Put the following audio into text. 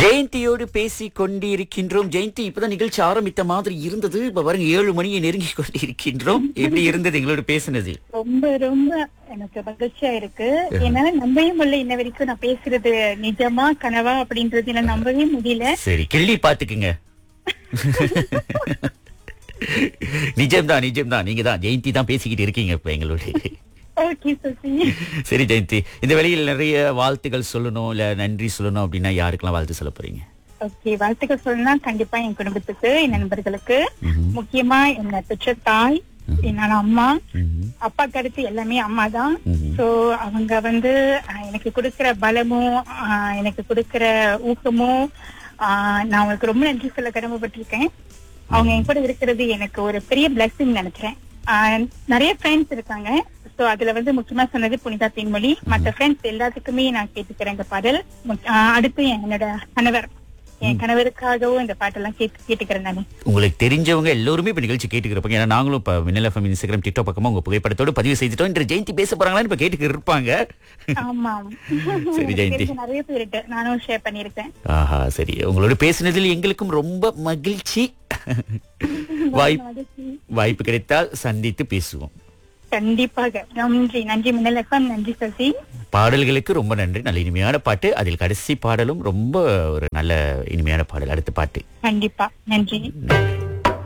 ஜெயந்தியோடு பேசி கொண்டிருக்கின்றோம் ஜெயந்தி இப்பதான் நிகழ்ச்சி ஆரம்பித்த மாதிரி இருந்தது இப்ப பாருங்க ஏழு மணியை நெருங்கி கொண்டிருக்கின்றோம் எப்படி இருந்தது எங்களோட பேசுனது ரொம்ப ரொம்ப எனக்கு மகிழ்ச்சியா இருக்கு ஏன்னா நம்பவே முடியல இன்ன வரைக்கும் நான் பேசுறது நிஜமா கனவா அப்படின்றது என்னால நம்பவே முடியல சரி கிள்ளி பாத்துக்குங்க நிஜம்தான் நிஜம்தான் நீங்க தான் ஜெயந்தி தான் பேசிக்கிட்டு இருக்கீங்க இப்ப எங்களோட ஓகே சசி சரி ஜெயந்தி இந்த வேளையில் நிறைய வாழ்த்துக்கள் சொல்லணும் இல்ல நன்றி சொல்லணும் அப்படின்னா யாருக்கெல்லாம் வாழ்த்து சொல்ல போறீங்க ஓகே வாழ்த்துக்கள் சொல்லணும்னா கண்டிப்பா என் குடும்பத்துக்கு என் நண்பர்களுக்கு முக்கியமா என்ன பெற்ற தாய் என்னோட அம்மா ம்ஹும். அப்பாக்கு அடுத்து எல்லாமே அம்மா தான் ம்ஹும். சோ அவங்க வந்து அஹ், எனக்கு கொடுக்கிற பலமும் அஹ், எனக்கு கொடுக்கிற ஊக்கமும் அஹ், நான் அவங்களுக்கு ரொம்ப நன்றி சொல்ல கடமைப்பட்டிருக்கேன் அவங்க என் கூட இருக்கிறது எனக்கு ஒரு பெரிய பிளஸிங் நினைக்கிறேன் அஹ், நிறைய ஃப்ரெண்ட்ஸ் இருக்காங்க சோ அதுல வந்து முக்கியமா சொன்னது புனிதா தேன்மொழி மற்ற ஃப்ரெண்ட்ஸ் எல்லாத்துக்குமே நான் கேட்டுக்கிறேன் இந்த பாடல் முக்- அஹ், அடுத்து என்னோட கணவர் என் கணவருக்காகவும் இந்த பாட்டெல்லாம் கேட்டு கேட்டுக்கிறேன் நானு உங்களுக்கு தெரிஞ்சவங்க எல்லாருமே இப்ப நிகழ்ச்சி கேட்டுக்கிறப்பாங்க ஏன்னா நாங்களும் இப்ப மின்னல் எஃப்எம் இன்ஸ்டாகிராம் டிக்டாக் பக்கமா உங்க புகைப்படத்தோடு பதிவு செய்துட்டோம் இன்று ஜெயந்தி பேச போறாங்களான்னு இப்ப கேட்டுக்கு இருப்பாங்க ஆமா சரி, ஜெயந்தி. தெரிஞ்ச நிறைய பேருக்கு நானும் ஷேர் பண்ணிருக்கேன் ஆஹா சரி உங்களோட பேசினதில் எங்களுக்கும் ரொம்ப மகிழ்ச்சி வாய்ப்பு வாய்ப்பு கிடைத்தால் சந்தித்து பேசுவோம் கண்டிப்பாக நன்றி நன்றி மின்னல் எஃப்எம் நன்றி சசி பாடல்களுக்கு ரொம்ப நன்றி நல்ல இனிமையான பாட்டு அதில் கடைசி பாடலும் ரொம்ப ஒரு நல்ல இனிமையான பாடல் அடுத்த பாட்டு கண்டிப்பா நன்றி நன்றி